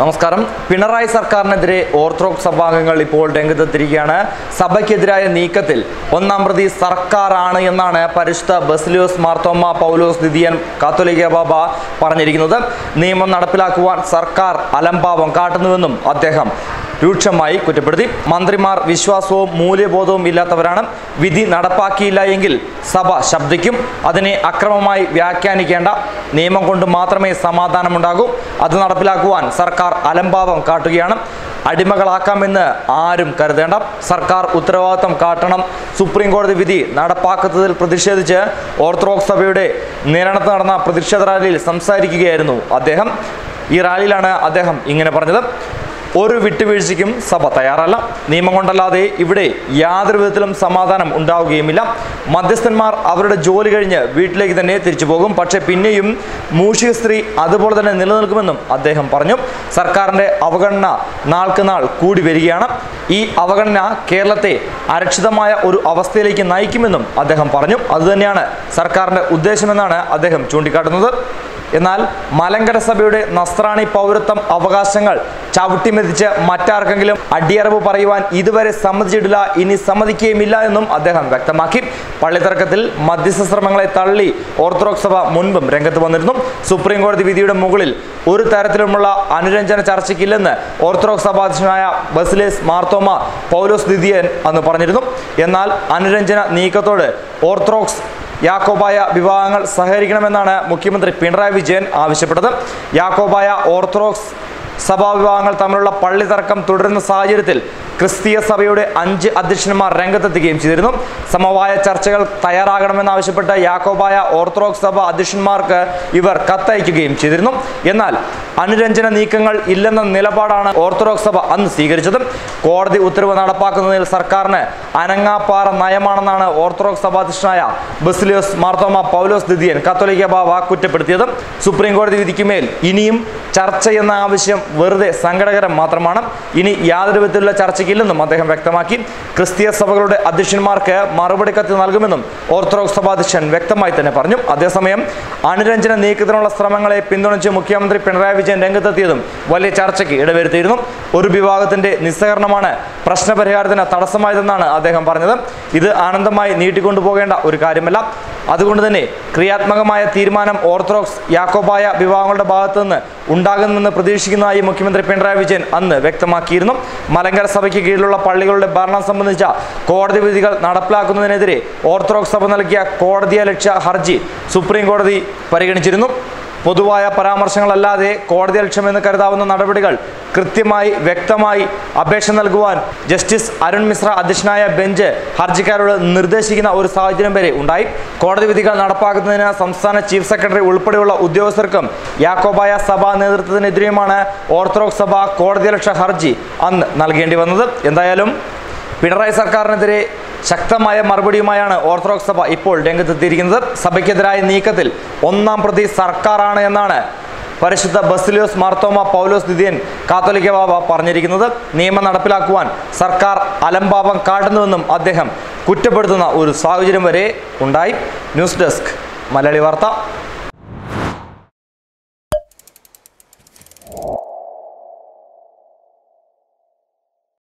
നമസ്കാരം പിണറായി സർക്കാരിനെതിരെ ഓർത്തഡോക്സ് സഭാംഗങ്ങൾ ഇപ്പോൾ രംഗത്തെത്തിരിക്കുകയാണ് സഭയ്ക്കെതിരായ നീക്കത്തിൽ ഒന്നാം പ്രതി സർക്കാരാണ് എന്നാണ് പരിശുദ്ധ ബസിലിയോസ് മാർത്തോമ പൗലോസ് ദിദിയൻ കാത്തോലിക്ക ബാബ പറഞ്ഞിരിക്കുന്നത് നിയമം നടപ്പിലാക്കുവാൻ സർക്കാർ അലംഭാവം കാട്ടുന്നുവെന്നും അദ്ദേഹം രൂക്ഷമായി കുറ്റപ്പെടുത്തി മന്ത്രിമാർ വിശ്വാസവും മൂല്യബോധവും ഇല്ലാത്തവരാണ് വിധി നടപ്പാക്കിയില്ല എങ്കിൽ സഭ ശബ്ദിക്കും അതിനെ അക്രമമായി വ്യാഖ്യാനിക്കേണ്ട നിയമം കൊണ്ട് മാത്രമേ സമാധാനമുണ്ടാകൂ അത് നടപ്പിലാക്കുവാൻ സർക്കാർ അലംഭാവം കാട്ടുകയാണ് അടിമകളാക്കാമെന്ന് ആരും കരുതേണ്ട സർക്കാർ ഉത്തരവാദിത്തം കാട്ടണം സുപ്രീം കോടതി വിധി നടപ്പാക്കുന്നതിൽ പ്രതിഷേധിച്ച് ഓർത്തഡോക്സ് സഭയുടെ നിരണത്ത് നടന്ന പ്രതിഷേധ റാലിയിൽ സംസാരിക്കുകയായിരുന്നു അദ്ദേഹം ഈ റാലിയിലാണ് അദ്ദേഹം ഇങ്ങനെ പറഞ്ഞത് ഒരു വിട്ടുവീഴ്ചയ്ക്കും സഭ തയ്യാറല്ല നിയമം കൊണ്ടല്ലാതെ ഇവിടെ യാതൊരു വിധത്തിലും സമാധാനം ഉണ്ടാവുകയുമില്ല മധ്യസ്ഥന്മാർ അവരുടെ ജോലി കഴിഞ്ഞ് വീട്ടിലേക്ക് തന്നെ തിരിച്ചു പോകും പക്ഷേ പിന്നെയും മൂഷിക സ്ത്രീ അതുപോലെ തന്നെ നിലനിൽക്കുമെന്നും അദ്ദേഹം പറഞ്ഞു സർക്കാരിൻ്റെ അവഗണന നാൾക്ക് നാൾ കൂടി വരികയാണ് ഈ അവഗണന കേരളത്തെ അരക്ഷിതമായ ഒരു അവസ്ഥയിലേക്ക് നയിക്കുമെന്നും അദ്ദേഹം പറഞ്ഞു അതുതന്നെയാണ് സർക്കാരിൻ്റെ ഉദ്ദേശമെന്നാണ് അദ്ദേഹം ചൂണ്ടിക്കാട്ടുന്നത് എന്നാൽ മലങ്കര സഭയുടെ നസ്രാണി പൗരത്വം അവകാശങ്ങൾ ചവിട്ടിമെതിച്ച് മറ്റാർക്കെങ്കിലും അടിയറവ് പറയുവാൻ ഇതുവരെ സമ്മതിച്ചിട്ടില്ല ഇനി സമ്മതിക്കുകയുമില്ല എന്നും അദ്ദേഹം വ്യക്തമാക്കി പള്ളിത്തർക്കത്തിൽ മധ്യസ്ഥ ശ്രമങ്ങളെ തള്ളി ഓർത്തഡോക്സ് സഭ മുൻപും രംഗത്ത് വന്നിരുന്നു സുപ്രീം കോടതി വിധിയുടെ മുകളിൽ ഒരു തരത്തിലുമുള്ള അനുരഞ്ജന ചർച്ചയ്ക്കില്ലെന്ന് ഓർത്തഡോക്സ് സഭാധ്യക്ഷനായ ബസിലേസ് മാർത്തോമ പൗലോസ് ദിദിയൻ അന്ന് പറഞ്ഞിരുന്നു എന്നാൽ അനുരഞ്ജന നീക്കത്തോട് ഓർത്തഡോക്സ് യാക്കോബായ വിഭാഗങ്ങൾ സഹകരിക്കണമെന്നാണ് മുഖ്യമന്ത്രി പിണറായി വിജയൻ ആവശ്യപ്പെട്ടത് യാക്കോബായ ഓർത്തഡോക്സ് സഭാ വിഭാഗങ്ങൾ തമ്മിലുള്ള പള്ളി തർക്കം തുടരുന്ന സാഹചര്യത്തിൽ ക്രിസ്തീയ സഭയുടെ അഞ്ച് അധ്യക്ഷന്മാർ രംഗത്തെത്തുകയും ചെയ്തിരുന്നു സമവായ ചർച്ചകൾ തയ്യാറാകണമെന്നാവശ്യപ്പെട്ട് യാക്കോബായ ഓർത്തഡോക്സ് സഭ അധ്യക്ഷന്മാർക്ക് ഇവർ കത്തയക്കുകയും ചെയ്തിരുന്നു എന്നാൽ അനുരഞ്ജന നീക്കങ്ങൾ ഇല്ലെന്ന നിലപാടാണ് ഓർത്തഡോക്സ് സഭ അന്ന് സ്വീകരിച്ചത് കോടതി ഉത്തരവ് നടപ്പാക്കുന്നതിൽ സർക്കാരിന് അനങ്ങാപ്പാറ നയമാണെന്നാണ് ഓർത്തഡോക്സ് സഭാധ്യക്ഷനായ ബസിലിയോസ് മാർത്തോമ പൗലോസ് ദിദിയൻ കത്തോലിക്ക ബാവ കുറ്റപ്പെടുത്തിയത് സുപ്രീം കോടതി വിധിക്കുമേൽ ഇനിയും ചർച്ച എന്ന ആവശ്യം വെറുതെ സങ്കടകരം മാത്രമാണ് ഇനി യാതൊരു വിധത്തിലുള്ള ചർച്ചയ്ക്കില്ലെന്നും അദ്ദേഹം വ്യക്തമാക്കി ക്രിസ്തീയ സഭകളുടെ അധ്യക്ഷന്മാർക്ക് മറുപടി കത്ത് നൽകുമെന്നും ഓർത്തഡോക്സ് സഭാധ്യക്ഷൻ വ്യക്തമായി തന്നെ പറഞ്ഞു അതേസമയം അനുരഞ്ജന നീക്കത്തിനുള്ള ശ്രമങ്ങളെ പിന്തുണച്ച് മുഖ്യമന്ത്രി പിണറായി വിജയൻ രംഗത്തെത്തിയതും വലിയ ചർച്ചയ്ക്ക് ഇടവരുത്തിയിരുന്നു ഒരു വിഭാഗത്തിന്റെ നിസ്സഹകരണമാണ് പ്രശ്നപരിഹാരത്തിന് തടസ്സമായതെന്നാണ് അദ്ദേഹം പറഞ്ഞത് ഇത് ആനന്ദമായി നീട്ടിക്കൊണ്ടുപോകേണ്ട ഒരു കാര്യമല്ല അതുകൊണ്ട് തന്നെ ക്രിയാത്മകമായ തീരുമാനം ഓർത്തഡോക്സ് യാക്കോബായ വിഭാഗങ്ങളുടെ ഭാഗത്തു നിന്ന് ഉണ്ടാകുമെന്ന് പ്രതീക്ഷിക്കുന്നതായി മുഖ്യമന്ത്രി പിണറായി വിജയൻ അന്ന് വ്യക്തമാക്കിയിരുന്നു മലങ്കര സഭയ്ക്ക് കീഴിലുള്ള പള്ളികളുടെ ഭരണം സംബന്ധിച്ച കോടതി വിധികൾ നടപ്പിലാക്കുന്നതിനെതിരെ ഓർത്തഡോക്സ് സഭ നൽകിയ കോടതിയെ ലക്ഷ്യ ഹർജി സുപ്രീം കോടതി പരിഗണിച്ചിരുന്നു പൊതുവായ പരാമർശങ്ങളല്ലാതെ കോടതി ലക്ഷ്യമെന്ന് കരുതാവുന്ന നടപടികൾ കൃത്യമായി വ്യക്തമായി അപേക്ഷ നൽകുവാൻ ജസ്റ്റിസ് അരുൺ മിശ്ര അധ്യക്ഷനായ ബെഞ്ച് ഹർജിക്കാരോട് നിർദ്ദേശിക്കുന്ന ഒരു സാഹചര്യം വരെ ഉണ്ടായി കോടതി വിധികൾ നടപ്പാക്കുന്നതിന് സംസ്ഥാന ചീഫ് സെക്രട്ടറി ഉൾപ്പെടെയുള്ള ഉദ്യോഗസ്ഥർക്കും യാക്കോബായ സഭാ നേതൃത്വത്തിനെതിരെയുമാണ് ഓർത്തഡോക്സ് സഭ കോടതിയലക്ഷ്യ ഹർജി അന്ന് നൽകേണ്ടി വന്നത് എന്തായാലും പിണറായി സർക്കാരിനെതിരെ ശക്തമായ മറുപടിയുമായാണ് ഓർത്തഡോക്സ് സഭ ഇപ്പോൾ രംഗത്തെത്തിയിരിക്കുന്നത് സഭയ്ക്കെതിരായ നീക്കത്തിൽ ഒന്നാം പ്രതി സർക്കാരാണ് എന്നാണ് പരിശുദ്ധ ബസിലിയോസ് മാർത്തോമ പൗലോസ് ദിദിയൻ കാത്തോലിക്ക ബാബ പറഞ്ഞിരിക്കുന്നത് നിയമം നടപ്പിലാക്കുവാൻ സർക്കാർ അലംഭാവം കാട്ടുന്നുവെന്നും അദ്ദേഹം കുറ്റപ്പെടുത്തുന്ന ഒരു സാഹചര്യം വരെ ഉണ്ടായി ന്യൂസ് ഡെസ്ക് മലയാളി വാർത്ത